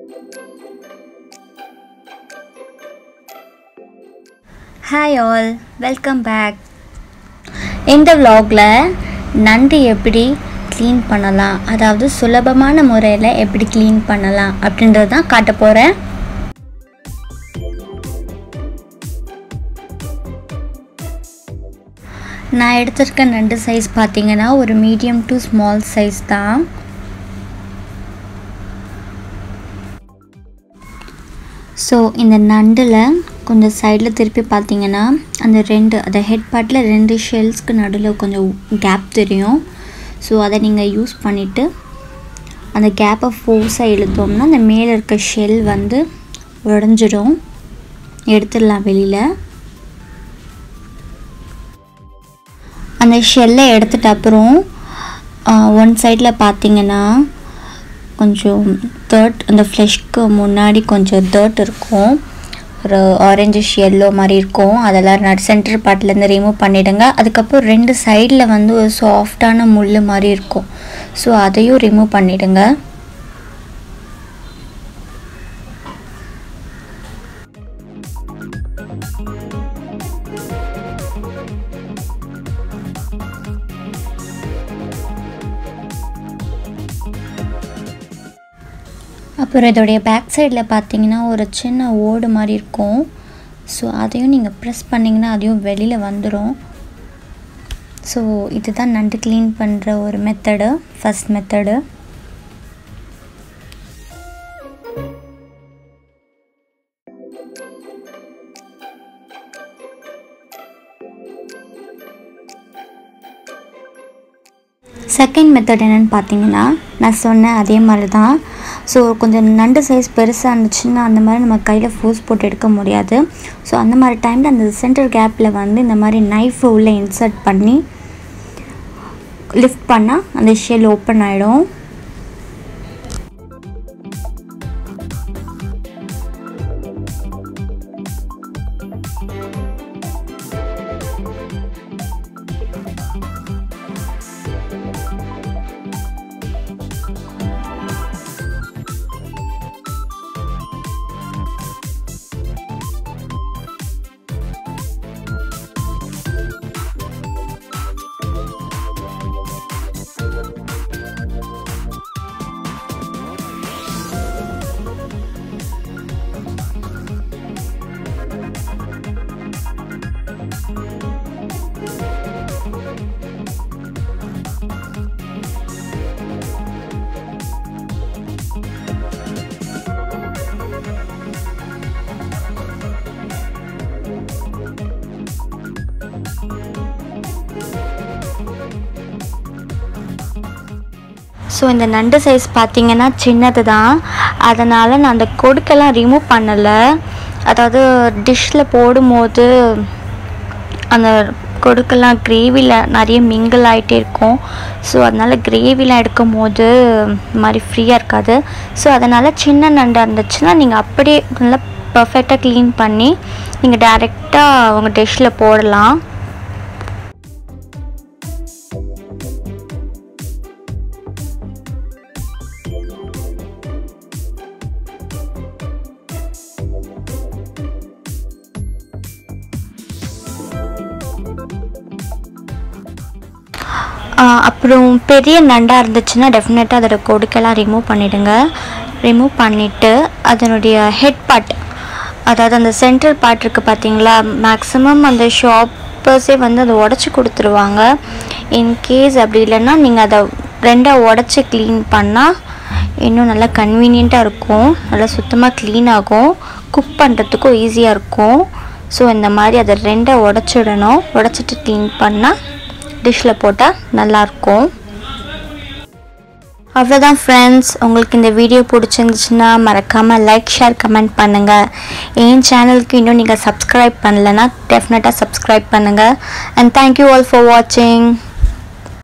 hi all welcome back இந்த vlogல நண்டு எப்படி க்ளீன் பண்ணலாம் அதாவது சுலபமான முறையில் எப்படி க்ளீன் பண்ணலாம் அப்படின்றது தான் காட்ட போகிறேன் நான் எடுத்திருக்க நண்டு சைஸ் பார்த்தீங்கன்னா ஒரு மீடியம் டு ஸ்மால் சைஸ் தான் ஸோ இந்த நண்டில் கொஞ்சம் சைடில் திருப்பி பார்த்தீங்கன்னா அந்த ரெண்டு அந்த ஹெட் பார்ட்டில் ரெண்டு ஷெல்ஸ்க்கு நடுவில் கொஞ்சம் கேப் தெரியும் ஸோ அதை நீங்கள் யூஸ் பண்ணிவிட்டு அந்த கேப்பை ஃபோர்ஸாக இழுத்தோம்னா அந்த மேலே இருக்க ஷெல் வந்து உடஞ்சிடும் எடுத்துடலாம் வெளியில் அந்த ஷெல்லை எடுத்துட்ட அப்புறம் ஒன் சைடில் பார்த்தீங்கன்னா கொஞ்சம் தேர்ட் அந்த ஃப்ளெஷ்க்கு முன்னாடி கொஞ்சம் தேர்ட் இருக்கும் ஒரு ஆரஞ்சிஷ் எல்லோ மாதிரி இருக்கும் அதெல்லாம் நட் சென்டர் பார்ட்லேருந்து ரிமூவ் பண்ணிவிடுங்க அதுக்கப்புறம் ரெண்டு சைடில் வந்து ஒரு சாஃப்டான முள் மாதிரி இருக்கும் ஸோ அதையும் ரிமூவ் பண்ணிவிடுங்க அப்புறம் இதோடைய பேக் சைடில் பார்த்தீங்கன்னா ஒரு சின்ன ஓடு மாதிரி இருக்கும் ஸோ அதையும் நீங்கள் ப்ரெஸ் பண்ணிங்கன்னா அதையும் வெளியில் வந்துடும் ஸோ இதுதான் நண்டு க்ளீன் பண்ணுற ஒரு method first method second method என்னென்னு பார்த்தீங்கன்னா நான் சொன்னேன் அதே மாதிரி தான் ஸோ கொஞ்சம் நண்டு சைஸ் பெருசாக இருந்துச்சுன்னா அந்த மாதிரி நம்ம கையில் ஃபோர்ஸ் போட்டு எடுக்க முடியாது ஸோ அந்த மாதிரி டைமில் அந்த சென்டர் கேப்பில் வந்து இந்த மாதிரி நைஃபை உள்ளே இன்சர்ட் பண்ணி லிஃப்ட் பண்ணால் அந்த ஷெல் ஓப்பன் ஆகிடும் ஸோ இந்த நண்டு சைஸ் பார்த்தீங்கன்னா சின்னது தான் அதனால் நான் அந்த கொடுக்கெல்லாம் ரிமூவ் பண்ணலை அதாவது டிஷ்ஷில் போடும்போது அந்த கொடுக்கெல்லாம் கிரேவியில் நிறைய மிங்கிள் ஆகிட்டே இருக்கும் ஸோ அதனால் கிரேவிலாம் எடுக்கும் போது இந்த மாதிரி ஃப்ரீயாக இருக்காது ஸோ அதனால் சின்ன நண்டாக இருந்துச்சுன்னா நீங்கள் அப்படியே நல்லா பர்ஃபெக்டாக க்ளீன் பண்ணி நீங்கள் டைரெக்டாக உங்கள் டிஷ்ஷில் போடலாம் அப்புறம் பெரிய நண்டாக இருந்துச்சுன்னா டெஃபினட்டாக அதோட கொடுக்கெல்லாம் ரிமூவ் பண்ணிவிடுங்க ரிமூவ் பண்ணிவிட்டு அதனுடைய ஹெட் பார்ட் அதாவது அந்த சென்ட்ரல் பார்ட் இருக்குது பார்த்தீங்களா மேக்ஸிமம் அந்த ஷாப்பர்ஸே வந்து அதை உடச்சி கொடுத்துருவாங்க இன்கேஸ் அப்படி இல்லைன்னா நீங்கள் அதை ரெண்டாக உடச்சி க்ளீன் பண்ணால் இன்னும் நல்லா கன்வீனியண்ட்டாக இருக்கும் நல்லா சுத்தமாக க்ளீன் ஆகும் குக் பண்ணுறதுக்கும் ஈஸியாக இருக்கும் ஸோ இந்த மாதிரி அதை ரெண்டாக உடச்சிடணும் உடச்சிட்டு க்ளீன் பண்ணால் டிஷ்ஷில் போட்டால் நல்லாயிருக்கும் அவ்வளோதான் ஃப்ரெண்ட்ஸ் உங்களுக்கு இந்த வீடியோ பிடிச்சிருந்துச்சுன்னா மறக்காமல் லைக் ஷேர் கமெண்ட் பண்ணுங்கள் என் சேனலுக்கு இன்னும் நீங்கள் சப்ஸ்கிரைப் பண்ணலைன்னா டெஃபினட்டாக சப்ஸ்கிரைப் பண்ணுங்கள் அண்ட் தேங்க்யூ ஆல் ஃபார் வாட்சிங்